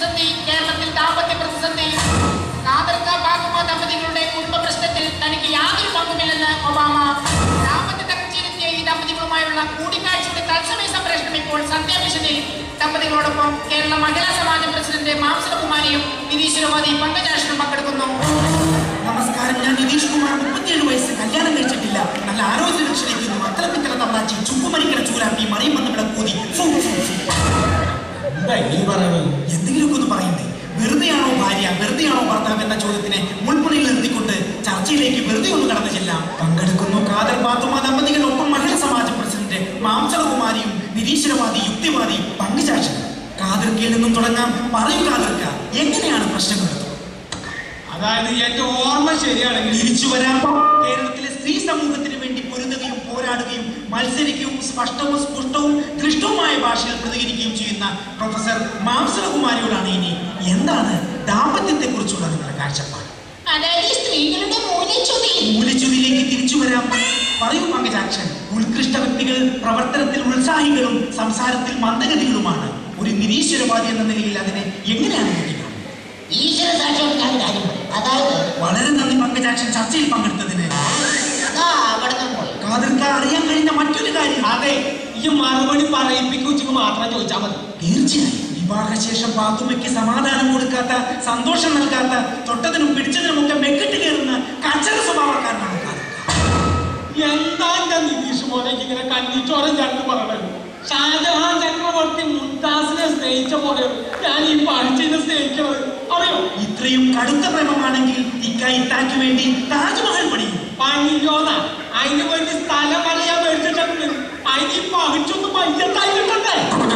പ്രതിസന്ധി കേരളത്തിൽ ദാമ്പത്യ പ്രതിസന്ധി കാതർക്ക ബാഗുമ ദമ്പതികളുടെ കുടുംബ പ്രശ്നത്തിൽ തനിക്ക് യാതൊരു പങ്കുമില്ലെന്ന് ഒബാമ ദാമ്പത്യ തകർച്ചയിലെത്തിയ ഈ ദമ്പതികളുമായുള്ള കൂടിക്കാഴ്ചയുടെ തത്സമയ സംപ്രേഷണം ഇപ്പോൾ സന്ധ്യാഭിഷനിൽ ദമ്പതികളോടൊപ്പം കേരള മഹിളാ സമാജം പ്രസിഡന്റ് മാംസകുമാരിയും നിരീശ്വരവാദി പങ്കജാഷനും പങ്കെടുക്കുന്നു നമസ്കാരം ഞാൻ നിതീഷ് കുമാർ മുപ്പത്തിയേഴ് വയസ്സ് കല്യാണം കഴിച്ചിട്ടില്ല നല്ല ആരോഗ്യ രക്ഷണിക്കുന്നു അത്തരത്തിക്കല തവളാച്ചി ചുക്കുമരിക്കണ ചൂരാപ്പി മറിയും വന്ന് വിളക്കൂതി ഫു, ഫു, ഫു. എന്താ ഈ പറയുന്നത് എന്തെങ്കിലുമൊക്കെ ഒന്ന് പറയണ്ടേ വെറുതെയാണോ ഭാര്യ വെറുതെയാണോ ഭർത്താവ് എന്ന ചോദ്യത്തിനെ മുൾപ്പണിയിൽ നിർത്തിക്കൊണ്ട് ചർച്ചയിലേക്ക് വെറുതെ ഒന്ന് കടന്നു ചെല്ലാം പങ്കെടുക്കുന്നു കാതൽ പാത്തുമ ദമ്പതികളൊപ്പം മഹിളാ സമാജം പ്രസിഡന്റ് മാംസളകുമാരിയും നിരീശ്വരവാദി യുക്തിവാദി പങ്കുചാക്ഷകൻ കാതിർക്കയിൽ നിന്നും തുടങ്ങാം പറയൂ കാതിർക്ക എങ്ങനെയാണ് പ്രശ്നങ്ങൾ അതായത് എന്റെ ഓർമ്മ ശരിയാണെങ്കിൽ തിരിച്ചു വരാം കേരളത്തിലെ സ്ത്രീ സമൂഹത്തിന് വേണ്ടി പൊരുതുകയും പോരാടുകയും മത്സരിക്കുകയും സ്പഷ്ടവും സ്പുഷ്ടവും ദൃഷ്ടവുമായ ഭാഷയിൽ പ്രതികരിക്കുകയും ചെയ്യുന്ന പ്രൊഫസർ മാംസളകുമാരിയോടാണ് ഇനി എന്താണ് ദാമ്പത്യത്തെ കുറിച്ചുള്ള നിങ്ങളുടെ കാഴ്ചപ്പാട് അതായത് സ്ത്രീകളുടെ മൂല്യച്യുതി മൂലച്യുതിയിലേക്ക് തിരിച്ചു വരാം പറയൂ പങ്കജാക്ഷൻ ഉത്കൃഷ്ട വ്യക്തികൾ പ്രവർത്തനത്തിൽ ഉത്സാഹികളും സംസാരത്തിൽ മന്ദഗതികളുമാണ് ഒരു നിരീശ്വരവാദി എന്ന നിലയിൽ അതിനെ എങ്ങനെയാണ് നോക്കിക്കാണുന്നത് ഈശ്വര സാക്ഷ്യം ഞാൻ കാര്യം പറയും. അതായത് വളരെ നന്ദി പങ്കജാക്ഷൻ ചർച്ചയിൽ പങ്കെടുത്തതിന് അതാ അവിടുന്ന് പോയി കാതിർക്ക അറിയാൻ കഴിഞ്ഞ മറ്റൊരു കാര്യം അതെ ഈ മറുപടി പറയിപ്പിക്കുച്ചിക്ക് മാത്രം ചോദിച്ചാൽ മതി തീർച്ചയായും വിവാഹശേഷം പാത്തുമ്മയ്ക്ക് സമാധാനം കൊടുക്കാത്ത സന്തോഷം നൽകാത്ത തൊട്ടതിനും പിടിച്ചതിനുമൊക്കെ മെക്കിട്ട് കയറുന്ന കച്ചറ സ്വഭാവക്കാരനാണ് കാതിർക്ക. എന്താ എന്റെ നിതീഷ് മോനെ ഇങ്ങനെ കണ്ണിച്ചോരം ചേർന്ന് പറയണത് ഷാജഹാൻ ചക്രവർത്തി മുംതാസിനെ സ്നേഹിച്ച പോലെ ഞാൻ ഈ പഠിച്ചിനെ സ്നേഹിക്കുന്നത് അറിയോ ഇത്രയും കടുത്ത പ്രേമമാണെങ്കിൽ ഇക്ക ഇത്താക്ക് വേണ്ടി താജ്മഹൽ പണിയും പണിയോന്ന അതിന് വേണ്ടി സ്ഥലം കളിയാൻ മേടിച്ചിട്ടുണ്ട് അതിന് ഈ പകിച്ചൊന്ന് മയ്യത്തായിട്ടേ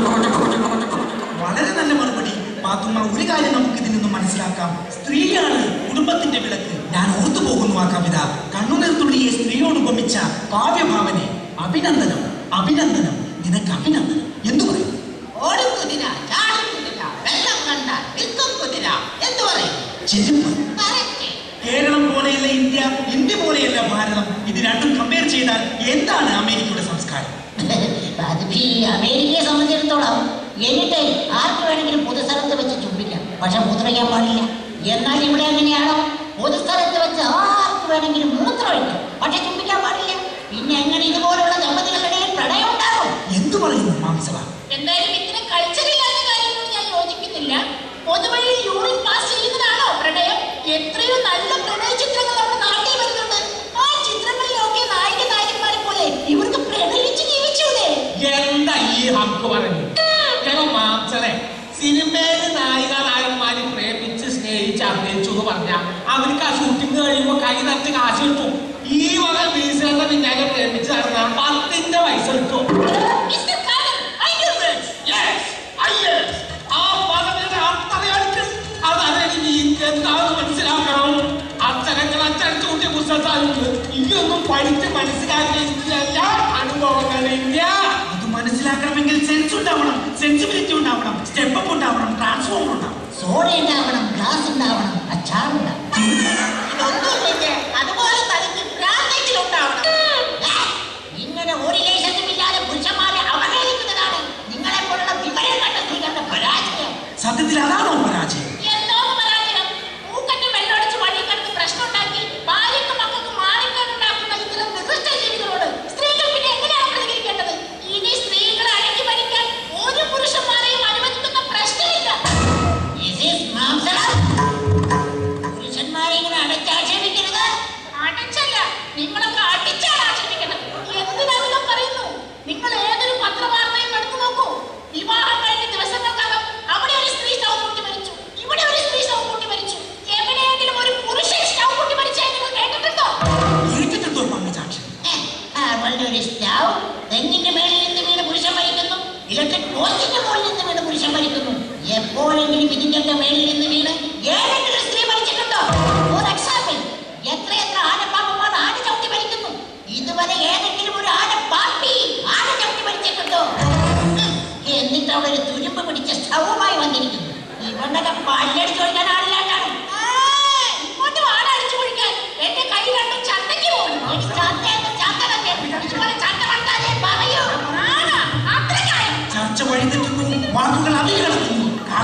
വളരെ നല്ല മറുപടി പാത്തുമ്മ ഒരു കാര്യം നമുക്ക് ഇതിൽ നിന്നും മനസ്സിലാക്കാം സ്ത്രീയാണ് കുടുംബത്തിന്റെ വിളക്ക് ഞാൻ ഓർത്തു പോകുന്നു ആ കവിത കണ്ണുനീർത്തുള്ളിയെ സ്ത്രീയോട് ഉപമിച്ച കാവ്യഭാവനെ അഭിനന്ദനം അഭിനന്ദനം നിനക്ക് അഭിനന്ദനം എന്തു പറയും ഓടും കുതിര ചാടും കുതിര വെള്ളം കണ്ടാൽ നിൽക്കും കുതിര എന്തു പറയും ചെരുപ്പ് കറക്റ്റ് കേരളം പോലെയല്ല ഇന്ത്യ ഇന്ത്യ പോലെയല്ല ഭാരതം ഇത് രണ്ടും കമ്പയർ ചെയ്താൽ എന്താണ് അമേരിക്കയുടെ സംസ്കാരം അതിപ്പോ ഈ അമേരിക്കയെ സംബന്ധിച്ചിടത്തോളം എന്നിട്ട് ആർക്ക് വേണമെങ്കിലും പൊതുസ്ഥലത്ത് വെച്ച് ചുംബിക്കാം പക്ഷെ മൂത്രയ്ക്കാൻ പാടില്ല എന്നാൽ ഇവിടെ എങ്ങനെയാണോ പൊതുസ്ഥലത്ത് വെച്ച് ആർക്ക് വേണമെങ്കിലും മൂത്രമൊഴിക്കാം പക്ഷെ ചുംബിക്കാൻ പാടില്ല പിന്നെ എങ്ങനെ ഇതുപോലുള്ള ദമ്പതികളുടെ ഇടയിൽ പ്രണയം ഉണ്ടാകും എന്തു പറയുന്നു മാംസള എന്തായാലും ഇത്തരം കൾച്ചറില്ലാത്ത കാര്യങ്ങളോട് ഞാൻ യോജിക്കുന്നില്ല പൊതുവഴി യൂറിൻ പാസ് ചെയ്യുന്നതാണോ പ്രണയം എത്രയോ നല്ല പ്രണയ ചിത്രങ്ങൾ നമ്മുടെ നാട്ടിൽ വരുന്നുണ്ട് ആ ചിത്രങ്ങളിലൊക്കെ നായിക നായകന്മാരെ പോലെ ഇവർക്ക് പ്രണയിച്ച് ജീവിച്ചൂടെ എന്താ ഈ ഹക്ക് പറഞ്ഞു ഞങ്ങൾ മാംസലെ സിനിമയില് നായിക നായകന്മാര് പ്രേമിച്ച് സ്നേഹിച്ച് അഭിനയിച്ചു എന്ന് പറഞ്ഞാൽ അവർക്ക് ആ ഷൂട്ടിംഗ് കഴിയുമ്പോൾ കൈ നിറച്ച് കാശ് കിട്ടും ഈ വക വീഴ്ചകളുടെ പിന്നാലെ പ്രേമിച്ച് നടന്നാൽ പത്തിന്റെ പൈസ കിട്ടും mister Kader, I know this. Yes, I yes. ആ പദവിയുടെ അർത്ഥതയായിട്ട് അതറിയാൻ നീ എന്താണെന്ന് മനസ്സിലാക്കണം അക്ഷരങ്ങൾ അച്ചടിച്ചു കൂട്ടിയ പുസ്തകത്തായിട്ട് ഇനിയൊന്നും പഠിച്ച് മനസ്സിലാക്കിയ എല്ലാ അനുഭവങ്ങളില്ല അത് മനസ്സിലാക്കണമെങ്കിൽ സെൻസ് ഉണ്ടാവണം സെൻസിബിലിറ്റി ഉണ്ടാവണം സ്റ്റെപ്പ് അപ്പ് ഉണ്ടാവണം ട്രാൻസ്ഫോമർ ഉണ്ടാവണം സോഡ ഉണ്ടാവണം ഗ്ലാസ് ഉണ്ടാവണം അച്ചാറുണ്ടാവണം ഇതൊന്നുമില്ലെങ്കിൽ അതുപോലെ തനിക്ക് ഭ്രാന്തെങ്കിലും ഉണ്ടാവണം ഏ, ഇങ്ങനെ ഒരു ലേശത്തുമില്ലാതെ പുരുഷന്മാരെ അവഹേളിക്കുന്നതാണ് നിങ്ങളെ പോലുള്ള വിവരം കണ്ട സ്ത്രീകളുടെ പരാജയം സത്യത്തിൽ അതാണോ പരാജയം എന്തോ പരാജയം മൂക്കറ്റ് വെള്ളമടിച്ച് വഴി കിടന്ന് പ്രശ്നം ഉണ്ടാക്കി ഭാര്യക്കും മക്കൾക്കും മാറിക്കാനുണ്ടാക്കുന്ന ഇത്തരം നികൃഷ്ട ജീവികളോട് സ്ത്രീകൾ പിന്നെ എങ്ങനെയാണ് പ്രതികരിക്കേണ്ടത് ഇനി സ്ത്രീകളെ അടക്കി ഭരിക്കാൻ ഒരു പുരുഷന്മാരെയും അനുവദിക്കുന്ന പ്രശ്നമില്ല This is മാംസളം. പുരുഷന്മാരെ ഇങ്ങനെ അടച്ചാക്ഷേപിക്കരുത് അടച്ചല്ല നിങ്ങളൊക്കെ അടിച്ചാണ് ആക്ഷേപിക്കേണ്ടത് എന്തിനാണെന്ന് പറയുന്നു നിങ്ങൾ ഏതൊരു പത്രവാർത്തയും എടുത്തു നോക്കൂ വിവാഹം കഴിഞ്ഞ ദിവസങ്ങൾക്കകം അവിടെ ഒരു സ്ത്രീ സ്റ്റൗ കൂട്ടി മരിച്ചു ഇവിടെ ഒരു സ്ത്രീ സ്റ്റൗ കൂട്ടി മരിച്ചു എവിടെയെങ്കിലും ഒരു പുരുഷൻ സ്റ്റൗ കൂട്ടി മരിച്ചാൽ നിങ്ങൾ കേട്ടിട്ടുണ്ടോ കേട്ടിട്ടുണ്ടോ പങ്കജാക്ഷൻ ഏ, അവളുടെ ഒരു സ്റ്റൗ തെങ്ങിന്റെ മേളിൽ നിന്ന് വീണ് പുരുഷൻ മരിക്കുന്നു ഇലക്ട്രിക് പോസ്റ്റിന്റെ മുകളിൽ നിന്ന് വീണ് പുരുഷൻ മരിക്കുന്നു എപ്പോഴെങ്കിലും ഇതിന്റെയൊക്കെ മേളിൽ നിന്ന് വീണ് ഏതെങ്കിലും സ്ത്രീ മരിച്ചിട്ടുണ്ടോ ഫോർ എക്സാമ്പിൾ എത്രയെത്ര ആനപ്പാപ്പന്മാർ ആന ചവിട്ടി മരിക്കുന്നു ഇതുവരെ ഏതെങ്കിലും ഒരു ആന പാപ്പി ആന ചവിട്ടി മരിച്ചിട്ടുണ്ടോ ഉം. എന്നിട്ട് അവിടെ ഒരു തുരുമ്പ് പിടിച്ച സ്റ്റൗവുമായി വന്നിരിക്കുന്നു ഇവണ്ടൊക്കെ പല്ലടിച്ച് ചോദിക്കാൻ ആളില്ലാണ്ടാണ് ഇങ്ങോട്ട് വാട അടിച്ചു പൊഴിക്കാൻ എന്റെ കൈ രണ്ടും ചന്തയ്ക്ക് പോകും ഒരു ചന്തയെന്ന് ചന്തനൊക്കെ ഇതുപോലെ ചന്ത കണ്ടാലേ പറയൂ ആണാ? അത്രയ്ക്കായോ? ചർച്ച വഴിതെറ്റുന്നു വാക്കുകൾ അതിൽ കിടക്കുന്നു കാക്ക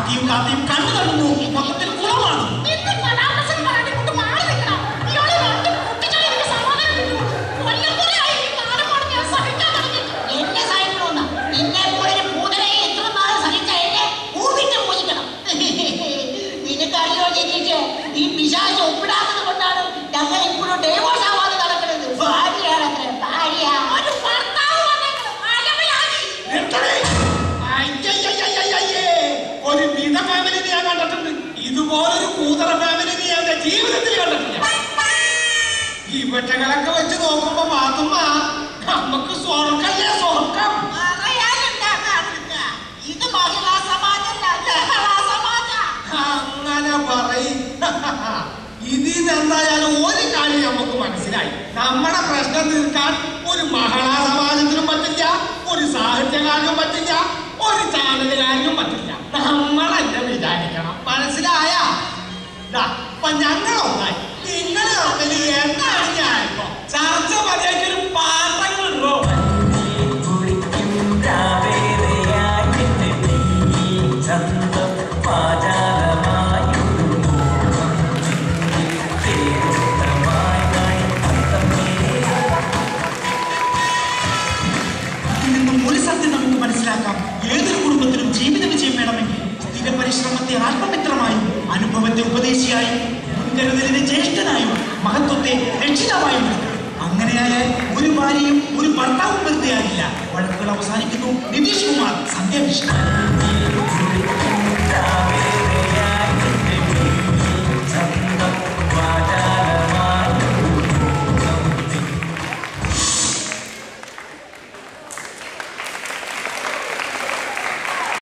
കാക്കിയും കാത്തിയും കണ്ണു തള്ളുന്നു മൊത്തത്തിൽ കുളമാണ് എന്ത് കഥാപ്രസംഗം പറഞ്ഞ് ഇങ്ങോട്ട് മാറി നിൽക്കണം. ഇയാളെ രണ്ടും പൊട്ടിച്ചാലേ എനിക്ക് സമാധാനം കിട്ടൂ. കൊല്ലംകൊലയായി ഈ കാലം കൊണ്ട് ഞാൻ സഹിക്കാൻ തുടങ്ങിയിട്ട്. എന്നെ സഹിക്കണമെന്ന് നിന്നെ പോലെ ഒരു ഭൂതനെ എത്ര നാൾ സഹിച്ച എന്നെ പൂവിട്ട് പൂജിക്കണം നിനക്കറിയോ ജനിച്ച് ഈ പിശാച് ഒപ്പിടാത്തത് കൊണ്ടാണ് ഞങ്ങൾ ഇപ്പോഴും ഡൈവോഴ്സ് ആവാതെ നടക്കുന്നത് ഭാര്യയാണ് അത്ര ഭാര്യ ഒരു ഭർത്താവ് വന്നേക്കണം. അലവലാതി. നിർത്തണേ. അയ്യയ്യയ്യയ്യയ്യേ. ഒരു വിധ ഫാമിലി ഞാൻ കണ്ടിട്ടുണ്ട് ഇതുപോലൊരു കൂതറ ഫാമിലി ഞാൻ എന്റെ ജീവിതത്തിൽ കണ്ടിട്ടില്ല ഇവറ്റകളൊക്കെ വെച്ച് നോക്കുമ്പോ മാത്തുമ്മ നമുക്ക് സ്വർഗല്ലേ സ്വർഗം പറയാനെന്താ കാണുക ഇത് മഹിളാ സമാജല്ല ലഹളാ സമാജ അങ്ങനെ പറയും ഇതിൽ എന്തായാലും ഒരു കാര്യം നമുക്ക് മനസ്സിലായി നമ്മുടെ പ്രശ്നം തീർക്കാൻ ഒരു മഹിളാ സമാജത്തിനും പറ്റില്ല ഒരു സാഹിത്യകാരനും പറ്റില്ല ഒരു ചാനലുകാരനും പറ്റില്ല നമ്മൾ എന്നെ വിചാരിക്കണം മനസ്സിലായ അപ്പൊ ഞങ്ങളൊന്നായി നിങ്ങൾ തമ്മിൽ എന്താണ് ഞാനിപ്പോ ചർച്ച മതിയാക്കിയൊരു പാത്രങ്ങളുണ്ടോ കുളിക്കും രാവേറെയായി എന്റെ നെയ്യിൽ ചന്തം പാചാലമായൊരു മോഹം തേരുത്തമായി തത്തമ്മേ ഇതിൽ നിന്നും ഒരു സത്യം നമുക്ക് മനസ്സിലാക്കാം ഏതൊരു കുടുംബത്തിനും ജീവിത വിജയം വേണമെങ്കിൽ സ്ഥിര പരിശ്രമത്തെ ആത്മമിത്രമായും അനുഭവത്തെ ഉപദേശിയായും മുൻകരുതലിനെ ജ്യേഷ്ഠനായും മഹത്വത്തെ രക്ഷിതാവായും എടുക്കണം. അങ്ങനെയായാൽ ഒരു ഭാര്യയും ഒരു ഭർത്താവും വെറുതെയാകില്ല വഴക്കുകൾ അവസാനിക്കുന്നു നിതീഷ് കുമാർ സന്ധ്യാഭിഷേകം